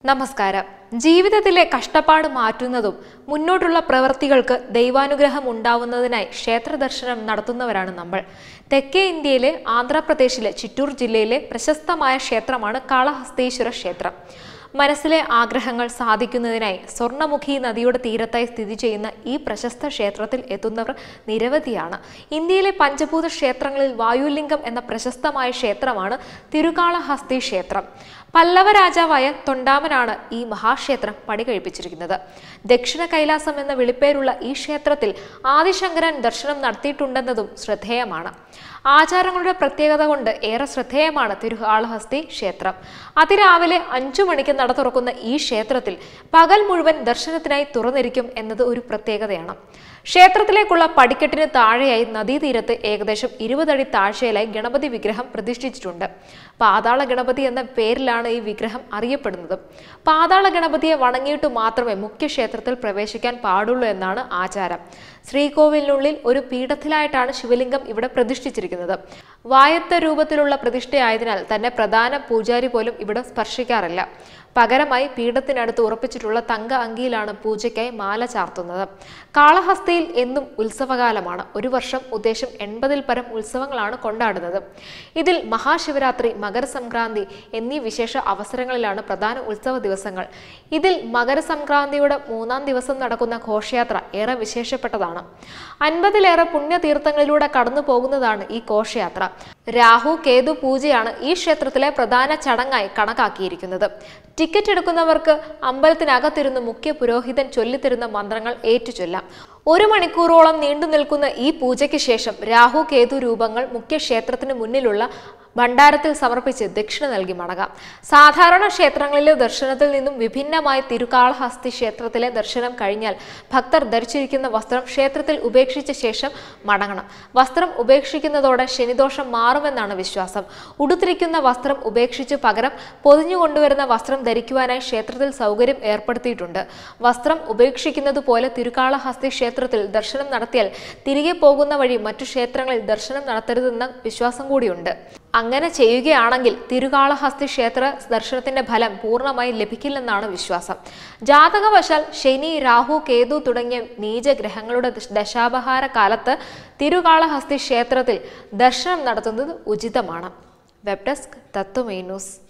നമസ്കാരം ജീവിതത്തിലെ കഷ്ടപ്പാട് മാറ്റുന്നതും മുന്നോട്ടുള്ള പ്രവൃത്തികൾക്ക് ദൈവാനുഗ്രഹം ഉണ്ടാവുന്നതിനായി ക്ഷേത്ര ദർശനം നടത്തുന്നവരാണ് നമ്മൾ തെക്കേ ഇന്ത്യയിലെ ആന്ധ്രാപ്രദേശിലെ ചിറ്റൂർ ജില്ലയിലെ പ്രശസ്തമായ ക്ഷേത്രമാണ് കാളഹസ്തീശ്വര ക്ഷേത്രം മനസ്സിലെ ആഗ്രഹങ്ങൾ സാധിക്കുന്നതിനായി സ്വർണ്ണമുഖി നദിയുടെ തീരത്തായി സ്ഥിതി ചെയ്യുന്ന ഈ പ്രശസ്ത ക്ഷേത്രത്തിൽ എത്തുന്നവർ നിരവധിയാണ് ഇന്ത്യയിലെ പഞ്ചഭൂത ക്ഷേത്രങ്ങളിൽ വായുലിംഗം എന്ന പ്രശസ്തമായ ക്ഷേത്രമാണ് തിരുകാളഹസ്തി ക്ഷേത്രം പല്ലവ രാജാവായ തൊണ്ടാമനാണ് ഈ മഹാക്ഷേത്രം പണി കഴിപ്പിച്ചിരിക്കുന്നത് ദക്ഷിണ കൈലാസം എന്ന വിളിപ്പേരുള്ള ഈ ക്ഷേത്രത്തിൽ ആദിശങ്കരൻ ദർശനം നടത്തിയിട്ടുണ്ടെന്നതും ശ്രദ്ധേയമാണ് ആചാരങ്ങളുടെ പ്രത്യേകത കൊണ്ട് ഏറെ ശ്രദ്ധേയമാണ് തിരുകാളഹസ്തി ക്ഷേത്രം അതിരാവിലെ അഞ്ചു മണിക്ക് നട തുറക്കുന്ന ഈ ക്ഷേത്രത്തിൽ പകൽ മുഴുവൻ ദർശനത്തിനായി തുറന്നിരിക്കും എന്നത് ഒരു പ്രത്യേകതയാണ് ക്ഷേത്രത്തിലേക്കുള്ള പടിക്കെട്ടിന് താഴെയായി നദീതീരത്ത് ഏകദേശം ഇരുപതടി താഴ്ചയിലായി ഗണപതി വിഗ്രഹം പ്രതിഷ്ഠിച്ചിട്ടുണ്ട് പാതാള ഗണപതി എന്ന പേരിലാണ് ഈ വിഗ്രഹം അറിയപ്പെടുന്നത് പാതാള ഗണപതിയെ വണങ്ങിയിട്ട് മാത്രമേ മുഖ്യ ക്ഷേത്രത്തിൽ പ്രവേശിക്കാൻ പാടുള്ളൂ എന്നാണ് ആചാരം ശ്രീകോവിലിനുള്ളിൽ ഒരു പീഠത്തിലായിട്ടാണ് ശിവലിംഗം ഇവിടെ പ്രതിഷ്ഠിച്ചിരിക്കുന്നത് വായത്ത രൂപത്തിലുള്ള പ്രതിഷ്ഠയായതിനാൽ തന്നെ പ്രധാന പൂജാരി പോലും ഇവിടെ സ്പർശിക്കാറില്ല പകരമായി പീഠത്തിനടുത്ത് ഉറപ്പിച്ചിട്ടുള്ള തങ്ക അങ്കിയിലാണ് പൂജയ്ക്കായി മാല ചാർത്തുന്നത് കാളഹസ്തിയിൽ എന്നും ഉത്സവകാലമാണ് ഒരു വർഷം ഉദ്ദേശം എൺപതിൽ പരം ഉത്സവങ്ങളാണ് കൊണ്ടാടുന്നത് ഇതിൽ മഹാശിവരാത്രി മകരസംക്രാന്തി എന്നീ വിശേഷ അവസരങ്ങളിലാണ് പ്രധാന ഉത്സവ ദിവസങ്ങൾ ഇതിൽ മകരസംക്രാന്തിയുടെ മൂന്നാം ദിവസം നടക്കുന്ന ഘോഷയാത്ര ഏറെ വിശേഷപ്പെട്ടതാണ് അൻപതിലേറെ പുണ്യതീർത്ഥങ്ങളിലൂടെ കടന്നു പോകുന്നതാണ് ഈ ഘോഷയാത്ര രാഹു കേതു പൂജയാണ് ഈ ക്ഷേത്രത്തിലെ പ്രധാന ചടങ്ങായി കണക്കാക്കിയിരിക്കുന്നത് ടിക്കറ്റ് എടുക്കുന്നവർക്ക് അമ്പലത്തിനകത്തിരുന്ന് മുഖ്യ പുരോഹിതൻ ചൊല്ലിത്തരുന്ന മന്ത്രങ്ങൾ ഏറ്റുചൊല്ലാം ഒരു മണിക്കൂറോളം നീണ്ടു നിൽക്കുന്ന ഈ പൂജയ്ക്ക് ശേഷം രാഹു കേതു രൂപങ്ങൾ മുഖ്യ ക്ഷേത്രത്തിന് മുന്നിലുള്ള ഭണ്ഡാരത്തിൽ സമർപ്പിച്ച് ദക്ഷിണ നൽകി മടങ്ങാം സാധാരണ ക്ഷേത്രങ്ങളിലെ ദർശനത്തിൽ നിന്നും വിഭിന്നമായി തിരുക്കാളഹസ്തി ക്ഷേത്രത്തിലെ ദർശനം കഴിഞ്ഞാൽ ഭക്തർ ധരിച്ചിരിക്കുന്ന വസ്ത്രം ക്ഷേത്രത്തിൽ ഉപേക്ഷിച്ച ശേഷം മടങ്ങണം വസ്ത്രം ഉപേക്ഷിക്കുന്നതോടെ ശനിദോഷം മാറുമെന്നാണ് വിശ്വാസം ഉടുത്തിരിക്കുന്ന വസ്ത്രം ഉപേക്ഷിച്ച് പകരം പൊതിഞ്ഞു കൊണ്ടുവരുന്ന വസ്ത്രം ധരിക്കുവാനായി ക്ഷേത്രത്തിൽ സൗകര്യം ഏർപ്പെടുത്തിയിട്ടുണ്ട് വസ്ത്രം ഉപേക്ഷിക്കുന്നത് പോലെ തിരുക്കാളഹസ്തി ക്ഷേത്രത്തിൽ ദർശനം നടത്തിയാൽ തിരികെ പോകുന്ന വഴി മറ്റു ക്ഷേത്രങ്ങളിൽ ദർശനം നടത്തരുതെന്ന വിശ്വാസം കൂടിയുണ്ട് അങ്ങനെ ചെയ്യുകയാണെങ്കിൽ തിരുകാളഹസ്തി ക്ഷേത്ര ദർശനത്തിന്റെ ഫലം പൂർണ്ണമായി ലഭിക്കില്ലെന്നാണ് വിശ്വാസം ജാതകവശാൽ ശനി രാഹു കേതു തുടങ്ങിയ നീചഗ്രഹങ്ങളുടെ ദശാപഹാര കാലത്ത് തിരുകാളഹസ്തി ക്ഷേത്രത്തിൽ ദർശനം നടത്തുന്നത് ഉചിതമാണ് വെബ് ഡെസ്ക് തത്വമേ ന്യൂസ്